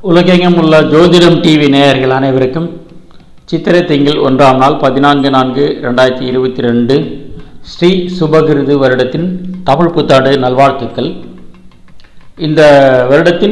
உலகெங்கும் உள்ள ஜோதிடம் டிவி நேயர்கள் அனைவருக்கும் சித்திரை திங்கள் ஒன்றாம் நாள் பதினான்கு நான்கு ரெண்டாயிரத்தி இருபத்தி ரெண்டு ஸ்ரீ சுபகிருது வருடத்தின் தமிழ் புத்தாண்டு நல்வாழ்த்துக்கள் இந்த வருடத்தின்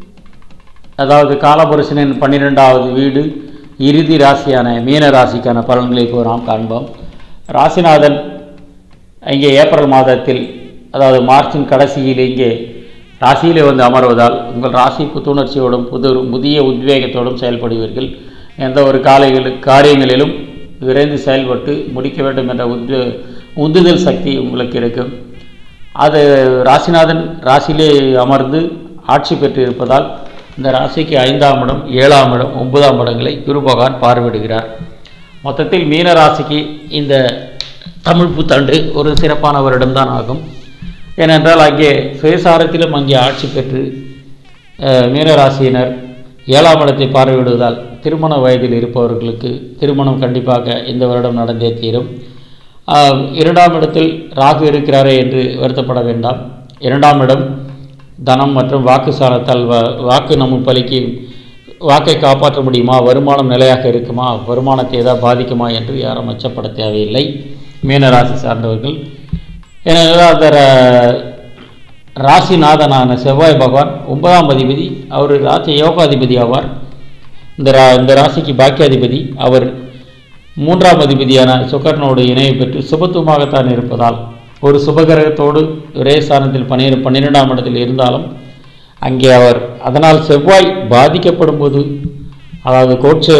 அதாவது காலபுருஷனின் பன்னிரெண்டாவது வீடு இறுதி ராசியான மீன ராசிக்கான பலன்களை இப்போ நாம் காண்போம் ராசிநாதன் இங்கே ஏப்ரல் மாதத்தில் அதாவது மார்ச்சின் கடைசியில் இங்கே ராசியிலே வந்து அமர்வதால் உங்கள் ராசி புத்துணர்ச்சியோடும் புது புதிய உத்வேகத்தோடும் செயல்படுவீர்கள் எந்த ஒரு காலைகள் காரியங்களிலும் விரைந்து செயல்பட்டு முடிக்க வேண்டும் என்ற உந்து உந்துதல் சக்தி உங்களுக்கு இருக்கும் அது ராசிநாதன் ராசியிலே அமர்ந்து ஆட்சி பெற்று இருப்பதால் இந்த ராசிக்கு ஐந்தாம் இடம் ஏழாம் இடம் ஒன்பதாம் இடங்களை குரு பகவான் பார்வையிடுகிறார் மொத்தத்தில் மீன ராசிக்கு இந்த தமிழ் புத்தாண்டு ஒரு சிறப்பான வருடம்தான் ஆகும் ஏனென்றால் அங்கே சுயசாரத்திலும் அங்கே ஆட்சி பெற்று அஹ், மீனராசியினர் ஏழாம் இடத்தை பார்வையிடுவதால் திருமண வயதில் இருப்பவர்களுக்கு திருமணம் கண்டிப்பாக இந்த வருடம் நடந்தே தீரும் ஆஹ், இரண்டாம் இடத்தில் ராகு இருக்கிறாரே என்று வருத்தப்பட வேண்டாம் இரண்டாம் இடம் தனம் மற்றும் வாக்கு சாலத்தால் வா- வாக்கு நம்ம பலிக்கு வாக்கை காப்பாற்ற முடியுமா வருமானம் நிலையாக இருக்குமா வருமானத்தை ஏதாவது பாதிக்குமா என்று யாரும் அச்சப்பட தேவையில்லை மீனராசி சார்ந்தவர்கள் ஏனென்றால் அந்த ர- ராசிநாதனான செவ்வாய் பகவான் ஒன்பதாம் அதிபதி அவர் ராசி யோகாதிபதி ஆவார் இந்த ரா இந்த ராசிக்கு பாக்கியாதிபதி அவர் மூன்றாம் அதிபதியான சுக்கரனோடு இணைவு பெற்று சுபத்துவமாகத்தான் இருப்பதால் ஒரு சுபகிரகத்தோடு ஒரே ஸ்தானத்தில் பன்னிர பன்னிரெண்டாம் இடத்தில் இருந்தாலும் அங்கே அவர் அதனால் செவ்வாய் பாதிக்கப்படும் போது அதாவது கோட்ச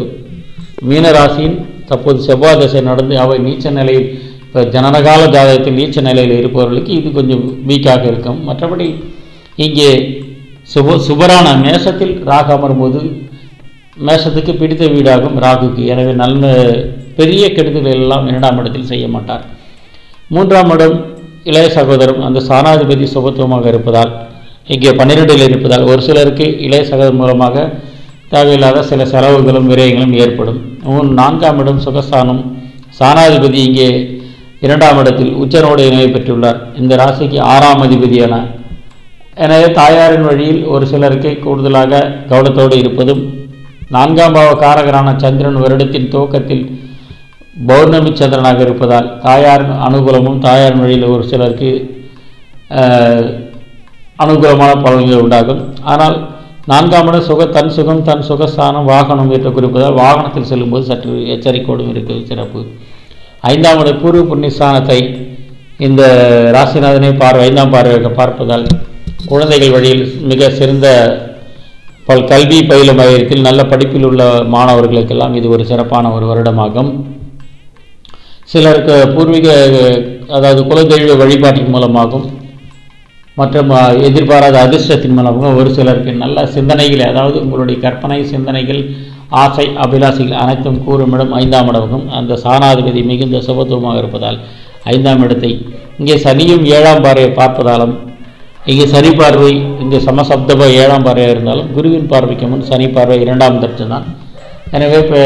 மீனராசியின் தற்போது செவ்வாய் தசை நடந்து அவை நீச்ச நிலையில் இப்போ ஜனனகால ஜாதகத்தில் நீச்ச நிலையில் இருப்பவர்களுக்கு இது கொஞ்சம் வீக்காக இருக்கும் மற்றபடி இங்கே சுப சுபரான மேஷத்தில் ராகு அமரும்போது மேஷத்துக்கு பிடித்த வீடாகும் ராகுக்கு எனவே நல்ல பெரிய கெடுதல்கள் எல்லாம் இரண்டாம் இடத்தில் செய்ய மாட்டார் மூன்றாம் இடம் இளைய சகோதரம் அந்த சாணாதிபதி சுபத்துவமாக இருப்பதால் இங்கே பன்னிரெண்டில் இருப்பதால் ஒரு சிலருக்கு இளைய சகோதரர் மூலமாக தேவையில்லாத சில செலவுகளும் விரயங்களும் ஏற்படும் மூணு நான்காம் இடம் சுகஸ்தானம் சாணாதிபதி இங்கே இரண்டாம் இடத்தில் உச்சனோடு இணைவு பெற்றுள்ளார் இந்த ராசிக்கு ஆறாம் அதிபதியான எனவே தாயாரின் வழியில் ஒரு சிலருக்கு கூடுதலாக கவனத்தோடு இருப்பதும் நான்காம் பாவ காரகரான சந்திரன் வருடத்தின் துவக்கத்தில் பௌர்ணமி சந்திரனாக இருப்பதால் தாயாரின் அனுகூலமும் தாயாரின் வழியில் ஒரு சிலருக்கு ஆஹ், அனுகூலமான பலன்கள் உண்டாகும் ஆனால் நான்காம் இடம் சுக தன் சுகம் தன் சுகஸ்தானம் வாகனம் என்று குறிப்பதால் வாகனத்தில் செல்லும்போது சற்று எச்சரிக்கையோடும் இருக்கிறது சிறப்பு ஐந்தாம் இட பூர்வ புண்ணியஸ்தானத்தை இந்த ராசிநாதனை பார்வை ஐந்தாம் பார்வையாக பார்ப்பதால் குழந்தைகள் வழியில் மிக சிறந்த பல் கல்வி பயிலும் வகையத்தில் நல்ல படிப்பில் உள்ள மாணவர்களுக்கெல்லாம் இது ஒரு சிறப்பான ஒரு வருடமாகும் சிலருக்கு பூர்வீக அதாவது குலதெய்வ வழிபாட்டின் மூலமாகவும் மற்றும் அஹ், எதிர்பாராத அதிர்ஷ்டத்தின் மூலமாக ஒரு சிலருக்கு நல்ல சிந்தனைகள் அதாவது உங்களுடைய கற்பனை சிந்தனைகள் ஆசை அபிலாஷைகள் அனைத்தும் கூறுமிடம் ஐந்தாம் இடமும் அந்த சாணாதிபதி மிகுந்த சுபத்துவமாக இருப்பதால் ஐந்தாம் இடத்தை இங்கே சனியும் ஏழாம் பார்வையை பார்ப்பதாலும் இங்கே சனி பார்வை இங்கே சமசப்தப ஏழாம் பார்வையாக இருந்தாலும் குருவின் பார்வைக்கு முன் சனி பார்வை இரண்டாம் தட்டு தான் எனவே இப்போ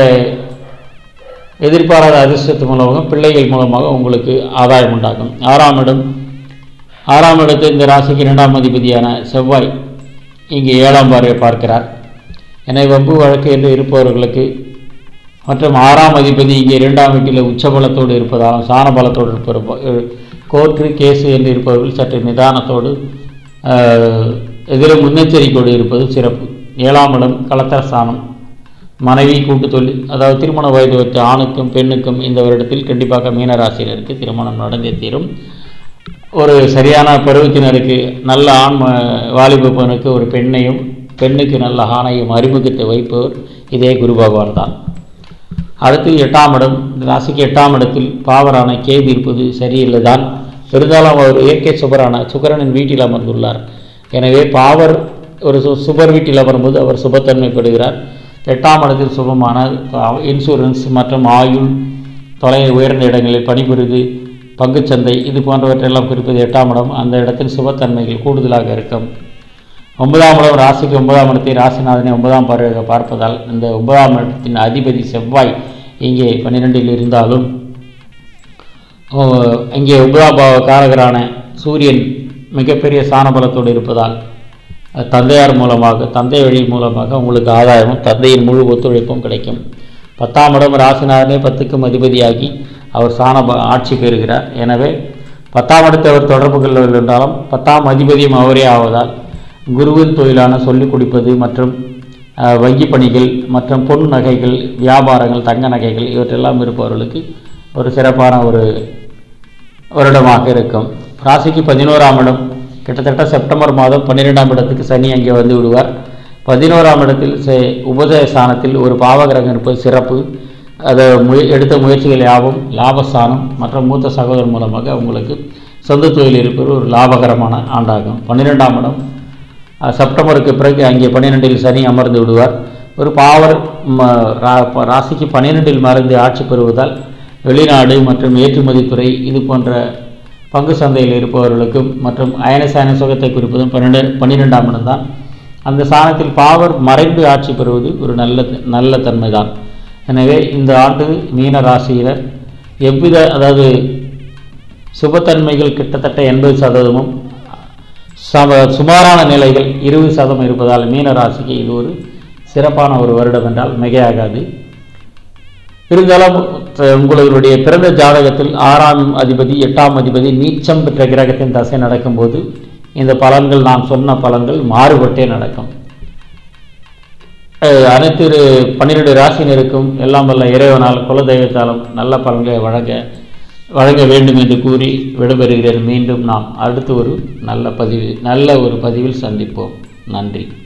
எதிர்பாராத அதிர்ஷ்டத்து மூலமாக பிள்ளைகள் மூலமாக உங்களுக்கு ஆதாயம் உண்டாகும் ஆறாம் இடம் ஆறாம் இடத்தை இந்த ராசிக்கு இரண்டாம் அதிபதியான செவ்வாய் இங்கே ஏழாம் பார்வையை பார்க்கிறார் எனவே வம்பு வழக்கு என்று இருப்பவர்களுக்கு மற்றும் ஆறாம் அதிபதி இங்கே இரண்டாம் வீட்டில் உச்சபலத்தோடு இருப்பதாலும் சாண பலத்தோடு இருப்பவர் கோர்ட்டு கேஸு என்று இருப்பவர்கள் சற்று நிதானத்தோடு ஆஹ், எதிரும் முன்னெச்சரிக்கையோடு இருப்பது சிறப்பு ஏழாம் இடம் கலத்தர ஸ்தானம் மனைவி கூட்டு தொழில் அதாவது திருமண வயது வைத்த ஆணுக்கும் பெண்ணுக்கும் இந்த வருடத்தில் கண்டிப்பாக மீனராசினருக்கு திருமணம் நடந்தே தீரும் ஒரு சரியான பருவத்தினருக்கு நல்ல ஆண் ம- வாலிப பெண்ணுக்கு ஒரு பெண்ணையும் பெண்ணுக்கு நல்ல ஆணையும் அறிமுகத்தை வைப்பவர் இதே குரு பகவான் தான் அடுத்து எட்டாம் இடம் இந்த ராசிக்கு எட்டாம் இடத்தில் பாவரான கேது இருப்பது சரியில்லை தான் இருந்தாலும் அவர் இயற்கை சுபரான சுக்கிரனின் வீட்டில் அமர்ந்துள்ளார் எனவே பாவர் ஒரு சு சுபர் வீட்டில் அமரும்போது அவர் சுபத்தன்மை பெறுகிறார் எட்டாம் இடத்தில் சுபமான அஹ், இன்சூரன்ஸ் மற்றும் ஆயுள் தொலை உயர்ந்த இடங்களில் பணிபுரிது பங்குச்சந்தை இது போன்றவற்றையெல்லாம் குறிப்பது எட்டாம் இடம் அந்த இடத்தில் சுபத்தன்மைகள் கூடுதலாக இருக்கும் ஒன்பதாம் இடம் ராசிக்கு ஒன்பதாம் இடத்தை ராசிநாதனை ஒன்பதாம் பார்வையாக பார்ப்பதால் இந்த ஒன்பதாம் இடத்தின் அதிபதி செவ்வாய் இங்கே பன்னிரெண்டில் இருந்தாலும் ஓ, இங்கே உபதாபாவ காரகரான சூரியன் மிகப்பெரிய சாணபலத்தோடு இருப்பதால் அஹ், தந்தையார் மூலமாக தந்தை வழி மூலமாக உங்களுக்கு ஆதாயமும் தந்தையின் முழு ஒத்துழைப்பும் கிடைக்கும் பத்தாம் இடம் ராசினாரனே பத்துக்கும் அதிபதியாகி அவர் சாண ப- ஆட்சி பெறுகிறார் எனவே பத்தாம் இடத்தை அவர் தொடர்பு கொள்ள என்றாலும் பத்தாம் அதிபதியும் அவரே ஆவதால் குருவின் தொழிலான சொல்லிக் கொடுப்பது மற்றும் அஹ், வங்கி பணிகள் மற்றும் பொன் நகைகள் வியாபாரங்கள் தங்க நகைகள் இவற்றெல்லாம் இருப்பவர்களுக்கு ஒரு சிறப்பான ஒரு வருடமாக இருக்கும் ராசிக்கு பதினோராம் இடம் கிட்டத்தட்ட செப்டம்பர் மாதம் பன்னிரெண்டாம் இடத்துக்கு சனி அங்கே வந்து விடுவார் பதினோராம் இடத்தில் செ- உபதய ஸ்தானத்தில் ஒரு பாவகிரகம் இருப்பது சிறப்பு அதை முய எடுத்த முயற்சிகள் யாவும் லாபஸ்தானம் மற்றும் மூத்த சகோதரர் மூலமாக உங்களுக்கு சொந்த தொழில் இருப்பது ஒரு லாபகரமான ஆண்டாகும் பன்னிரெண்டாம் இடம் அஹ், செப்டம்பருக்கு பிறகு அங்கே பன்னிரெண்டில் சனி அமர்ந்து விடுவார் ஒரு பாவர் ம, ரா- ப- ராசிக்கு பன்னிரெண்டில் மறைந்து ஆட்சி பெறுவதால் வெளிநாடு மற்றும் ஏற்றுமதி துறை இது போன்ற பங்கு சந்தையில் இருப்பவர்களுக்கும் மற்றும் அயன சாயன சுகத்தை குறிப்பதும் பன்னிரெண்டு பன்னிரெண்டாம் இடம்தான் அந்த சாணத்தில் பாவர் மறைந்து ஆட்சி பெறுவது ஒரு நல்ல நல்ல தன்மைதான் எனவே இந்த ஆண்டு மீன ராசியினர் எவ்வித அதாவது சுபத்தன்மைகள் கிட்டத்தட்ட எண்பது சதவீதமும் சம சுமாரான நிலைகள் இருபது சதம் இருப்பதால் மீன ராசிக்கு இது ஒரு சிறப்பான ஒரு வருடம் என்றால் மிகையாகாது இருந்தாலும் த- உங்களுடைய பிறந்த ஜாதகத்தில் ஆறாம் அதிபதி எட்டாம் அதிபதி நீச்சம் பெற்ற கிரகத்தின் தசை நடக்கும்போது இந்த பலன்கள் நான் சொன்ன பலன்கள் மாறுபட்டே நடக்கும் அஹ் அனைத்து இரு- பன்னிரண்டு ராசினருக்கும் எல்லாம் வல்ல இறைவனால் குலதெய்வத்தாலும் நல்ல பலன்களை வழங்க வழங்க வேண்டும் என்று கூறி விடைபெறுகிறேன் மீண்டும் நாம் அடுத்து ஒரு நல்ல பதிவு நல்ல ஒரு பதிவில் சந்திப்போம் நன்றி